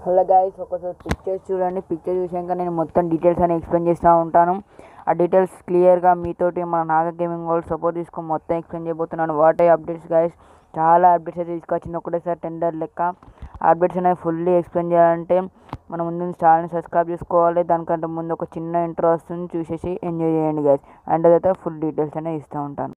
hello guys ఒకసారి pictures చూడండి picture చూసాక నేను మొత్తం డీటెయిల్స్ అని ఎక్స్ప్లెయిన్ చేస్తూ ఉంటాను ఆ డీటెయిల్స్ క్లియర్గా మీతోటి మన నాగ గేమింగ్ వాళ్ళు సపోర్ట్ తీసుకొని మొత్తం ఎక్స్ప్లెయిన్ చేయబోతున్నాను వాట్ ఐ అప్డేట్స్ గాయస్ చాలా అప్డేట్స్ అయితే తీసుకొచ్చింది ఒకటేసారి టెండర్ లెక్క అప్డేట్స్ అనేవి ఫుల్లీ ఎక్స్ప్లెయిన్ చేయాలంటే మనం ముందు ఛానల్ని సబ్స్క్రైబ్ చేసుకోవాలి దానికంటే ముందు ఒక చిన్న ఇంట్రో వస్తుంది చూసేసి ఎంజాయ్ చేయండి గాయస్ అండ్ తర్వాత ఫుల్ డీటెయిల్స్ అనేది ఇస్తూ ఉంటాను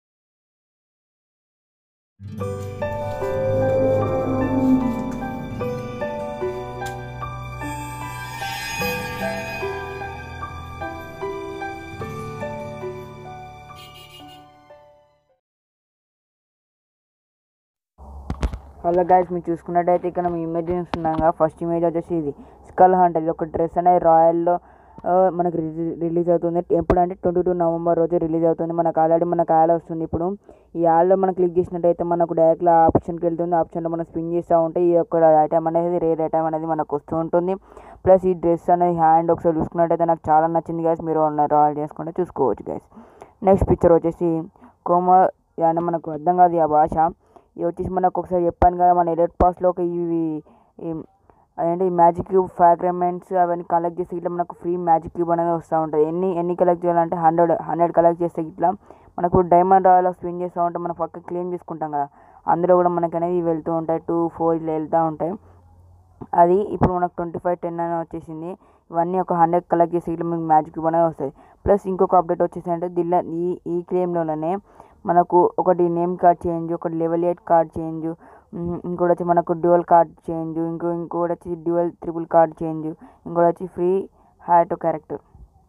హలో గైస్ మీరు చూసుకున్నట్టయితే ఇక్కడ మేము ఇమేజ్ చూస్తున్నాం కదా ఫస్ట్ ఇమేజ్ వచ్చేసి ఇది స్కల్ హంట్ ఇది ఒక డ్రెస్ అనేది రాయల్లో ఆ, మనకి రిలీజ్ అవుతుంది ఎప్పుడు అంటే ట్వంటీ టూ నవంబర్ రోజు రిలీజ్ అవుతుంది మనకు ఆల్రెడీ మనకు యాడ్ వస్తుంది ఇప్పుడు ఈ యాడ్లో మనం క్లిక్ చేసినట్టయితే మనకు డైరెక్ట్గా ఆప్షన్కి వెళ్తుంది ఆప్షన్లో మనం స్పిన్ చేస్తూ ఉంటే ఈ యొక్క ఐటమ్ అనేది రేర్ ఐటమ్ అనేది మనకు వస్తూ ఉంటుంది ప్లస్ ఈ డ్రెస్ అనేది హ్యాండ్ ఒకసారి చూసుకున్నట్టయితే నాకు చాలా నచ్చింది గైస్ మీరు రాయల్ చేసుకుంటే చూసుకోవచ్చు గైస్ నెక్స్ట్ పిక్చర్ వచ్చేసి కోమ అంటే మనకు అర్థం కాదు ఆ భాష ఇవి వచ్చేసి మనకు ఒకసారి చెప్పాను కదా మన ఎలర్ట్ పాస్లో ఒక ఇవి ఈ- అదేంటి ఈ మ్యాజిక్ క్యూబ్ ఫ్రాగ్రమెంట్స్ అవన్నీ కలెక్ట్ చేస్తే ఇట్లా మనకు ఫ్రీ మ్యాజిక్ క్యూబ్ అనేది వస్తూ ఉంటుంది ఎన్ని ఎన్ని కలెక్ట్ చేయాలంటే హండ్రెడ్ హండ్రెడ్ కలెక్ట్ చేస్తే ఇట్లా మనకు డైమండ్ రాయల్ స్పిన్ చేస్తూ ఉంటే మనం పక్క క్లీన్ చేసుకుంటాం కదా అందులో కూడా మనకు అనేది వెళ్తూ ఉంటాయి టూ ఫోర్ ఇట్లా వెళ్తూ ఉంటాయి అది ఇప్పుడు మనకు ట్వంటీ ఫైవ్ టెన్ అని వచ్చేసింది ఇవన్నీ ఒక హండ్రెడ్ కలెక్ట్ చేసి ఇట్లా మీకు మ్యాజిక్ క్యూబ్ అనేది వస్తుంది ప్లస్ ఇంకొక అప్డేట్ వచ్చేసి అంటే దీనిలో ఈ ఈ క్లేమ్లోనే మనకు ఒకటి నేమ్ కార్డ్ చేంజ్ ఒకటి లెవెల్ ఎయిట్ కార్డ్ చేంజ్ ఇంకోటి వచ్చి మనకు డ్యువల్ కార్డ్ చేంజ్ ఇంకో ఇంకోటి వచ్చి డ్యువల్ త్రిబుల్ కార్డ్ చేంజ్ ఇంకోటి వచ్చి free Hayato character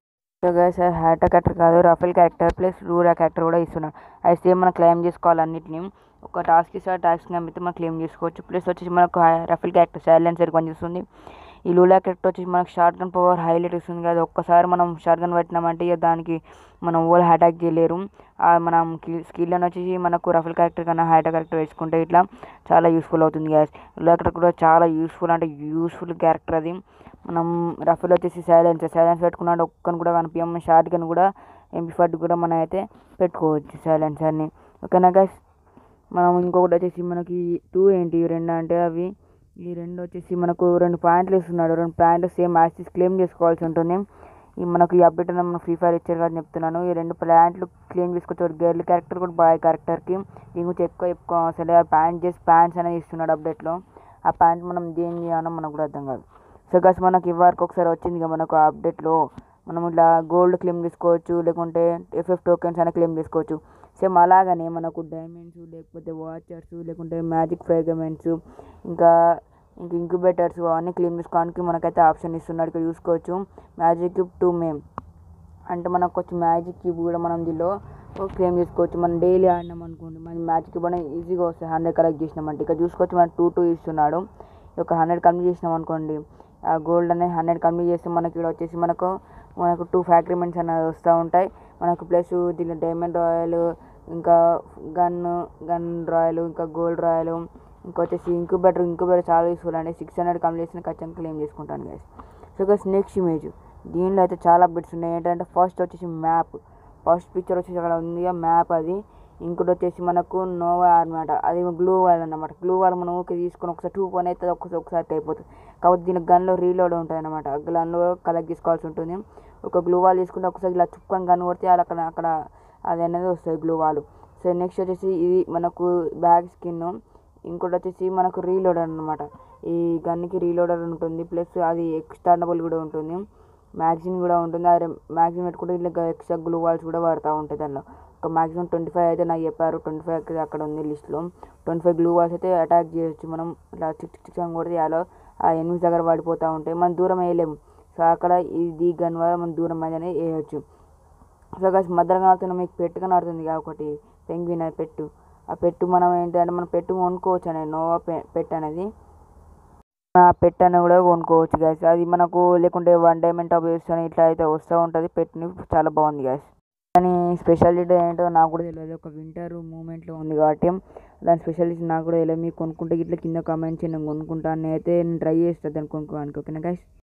so guys Hayato character కాదు రఫేల్ క్యారెక్టర్ ప్లస్ రూరా క్యారెక్టర్ కూడా ఇస్తున్నాడు అది సేమ్ మనం క్లెయిమ్ చేసుకోవాలి అన్నిటిని ఒక టాస్క్ ఇస్తే టాస్క్ నమ్మితే మనం క్లెయిమ్ చేసుకోవచ్చు ప్లస్ వచ్చేసి మనకు రఫేల్ క్యారెక్టర్ సైలెన్సర్ పనిచేస్తుంది ఈ లూలా క్యారెక్టర్ వచ్చేసి మనకు షార్ట్ గన్ పవర్ హైలైట్ ఇస్తుంది కదా ఒక్కసారి మనం షార్ట్ గన్ పెట్టినామంటే ఇక దానికి మనం ఓల్ అటాక్ చేయలేరు ఆ మనం స్కిల్ అని వచ్చేసి మనకు రఫల్ క్యారెక్టర్ కన్నా హైటా క్యారెక్టర్ వేసుకుంటే ఇట్లా చాలా యూస్ఫుల్ అవుతుంది గ్యాస్ లూలా క్యారెక్టర్ కూడా చాలా యూస్ఫుల్ అంటే యూస్ఫుల్ క్యారెక్టర్ అది మనం రఫల్ వచ్చేసి సైలెన్స్ సైలెన్స్ పెట్టుకున్నాడు ఒక్కని కూడా కనిపించాం షార్ట్ గన్ కూడా ఎంపీ ఫార్టీ కూడా మనం అయితే పెట్టుకోవచ్చు సైలెన్సర్ని ఓకేనా గైస్ మనం ఇంకొకటి వచ్చేసి మనకి టూ ఏంటి ఇవి రెండు అంటే అవి ఈ రెండు వచ్చేసి మనకు రెండు ప్యాంట్లు ఇస్తున్నాడు రెండు ప్యాంట్లు సేమ్ యాక్సిస్ క్లెయిమ్ చేసుకోవాల్సి ఉంటుంది ఈ మనకు ఈ అప్డేట్ అనేది మన ఫ్రీ ఫైర్ ఇచ్చారు కదా చెప్తున్నాను ఈ రెండు ప్యాంట్లు క్లెయిమ్ చేసుకోవచ్చు గర్ల్ క్యారెక్టర్ కూడా బాయ్ క్యారెక్టర్కి దీని గురించి ఎక్కువ చెప్పుకో అసలు ఆ ప్యాంట్ చేసి ప్యాంట్స్ అనేది ఇస్తున్నాడు అప్డేట్లో ఆ ప్యాంట్ మనం దేం చేయాలో మనకు కూడా అర్థం కాదు సో గస్ మనకి ఇవ్వరకు ఒకసారి వచ్చింది కదా మనకు ఆ అప్డేట్లో మనం ఇట్లా గోల్డ్ క్లెయిమ్ చేసుకోవచ్చు లేకుంటే ఎఫ్ఎఫ్ టోకెన్స్ అయినా క్లెయిమ్ చేసుకోవచ్చు సేమ్ అలాగనే మనకు డైమండ్స్ లేకపోతే వాచర్స్ లేకుంటే మ్యాజిక్ ఫ్రాగ్మెంట్స్ ఇంకా ఇంక ఇంక్యుబేటర్స్ అవన్నీ క్లెయిమ్ చేసుకోవడానికి మనకైతే ఆప్షన్ ఇస్తున్నాడు ఇక్కడ చూసుకోవచ్చు మ్యాజిక్ క్యూబ్ టూ మేమ్ అంటే మనకు వచ్చి మ్యాజిక్ క్యూబ్ కూడా మనం దీనిలో క్లెయిమ్ చేసుకోవచ్చు మనం డైలీ ఆడినాం అనుకోండి మన మ్యాజిక్ క్యూబ్ అనేది ఈజీగా వస్తాయి హండ్రెడ్ కలెక్ట్ చేసినామంటే ఇక్కడ చూసుకోవచ్చు మనం టూ టూ ఇస్తున్నాడు ఒక హండ్రెడ్ కంప్లీట్ చేసినాం అనుకోండి ఆ గోల్డ్ అనేది హండ్రెడ్ కంప్లీట్ చేస్తే మనకి ఇక్కడ వచ్చేసి మనకు మనకు టూ ఫ్యాక్టరీమెంట్స్ అనేది వస్తూ ఉంటాయి మనకు ప్లస్ దీనిలో డైమండ్ రాయల్ ఇంకా గన్ గన్ రాయల్ ఇంకా గోల్డ్ రాయల్ ఇంకా వచ్చేసి ఇంక్యుబేటర్ ఇంక్యుబేటర్ చాలా యూస్ఫుల్ అండి సిక్స్ హండ్రెడ్ కంప్లీట్ చేసిన ఖచ్చితంగా క్లెయిమ్ చేసుకుంటాను guys so guys next image దీనిలో అయితే చాలా బిట్స్ ఉన్నాయి ఏంటంటే ఫస్ట్ వచ్చేసి మ్యాప్ ఫస్ట్ పిక్చర్ వచ్చేసి అక్కడ ఉంది మ్యాప్ అది ఇంకోటి వచ్చేసి మనకు నోవా అనమాట అది గ్లూ వాల్ అనమాట గ్లూ వాల్ మనం ఊరికి తీసుకొని ఒకసారి టూ పని అయితే ఒకసారి ఒకసారి అయిపోతుంది కాబట్టి దీని గన్లో రీలోడ్ ఉంటుంది అనమాట గన్లో కలెక్ట్ చేసుకోవాల్సి ఉంటుంది ఒక గ్లూ వాల్ తీసుకుంటే ఒకసారి ఇలా చుక్కని గన్ కొడితే అది అక్కడ అక్కడ అది అనేది వస్తుంది గ్లూ వాల్ సో నెక్స్ట్ వచ్చేసి ఇది మనకు బ్యాగ్ స్కిన్ ఇంకోటి వచ్చేసి మనకు రీలోడర్ అనమాట ఈ గన్కి రీలోడర్ ఉంటుంది ప్లస్ అది ఎక్స్టర్నబుల్ కూడా ఉంటుంది మ్యాగ్జిన్ కూడా ఉంటుంది అది మ్యాగ్జిన్ పెట్టుకుంటే ఇట్లా ఎక్స్ట్రా గ్లూ వాల్స్ కూడా వాడుతూ ఉంటాయి దానిలో ఒక మ్యాక్సిమం ట్వంటీ ఫైవ్ అయితే నాకు చెప్పారు ట్వంటీ ఫైవ్ అక్కడ ఉంది లిస్ట్లో ట్వంటీ ఫైవ్ గ్లూ వాల్స్ అయితే అటాక్ చేయొచ్చు మనం ఇట్లా చిక్ చిక్ చిక్ అని కొడితే అలా ఆ ఎనిమిది దగ్గర పడిపోతూ ఉంటాయి మనం దూరం వేయలేము సో అక్కడ ఇది గన్ వల్ల మనం దూరం అనేది వేయచ్చు సో గైస్ మధ్యలో కనబడుతున్న మీకు పెట్టు కనబడుతుంది కదా ఒకటి పెంగ్విన్ అది పెట్టు ఆ పెట్టు మనం ఏంటంటే మనం పెట్టు కొనుక్కోవచ్చు అనేది నోవా పె- పెట్ అనేది ఆ పెట్ అనేది కూడా కొనుక్కోవచ్చు గైస్ అది మనకు లేకుంటే వన్ డైమండ్ టాప్ వేసుకొని ఇట్లా అయితే వస్తూ ఉంటుంది పెట్టుని చాలా బాగుంది గైస్ కానీ స్పెషాలిటీ ఏంటో నాకు కూడా తెలియదు ఒక వింటర్ మూమెంట్లో ఉంది కాబట్టి దాని స్పెషాలిటీ నాకు కూడా తెలియదు మీకు కొనుక్కుంటే ఇట్లా కింద కామెంట్స్ నేను కొనుక్కుంటాను అయితే నేను ట్రై చేస్తాను దాన్ని కొనుక్కోడానికి ఓకేనా గైస్